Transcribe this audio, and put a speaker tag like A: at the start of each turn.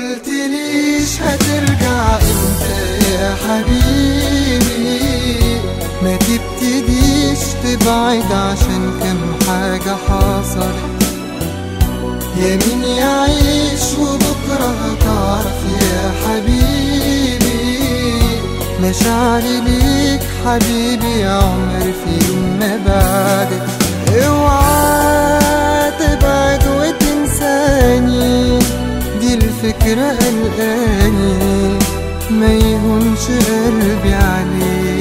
A: قلت ليش هترجع امتى يا حبيبي ما تبتديش تبعد عشان كم حاجة حصلت يمين يعيش وبكرة هتعرف يا حبيبي مشاعري ليك حبيبي يا عمر في يوم ما بعدك اوعى تبعد وتنساني دي الفكرة قلقاني ما يهونش قلبي عليك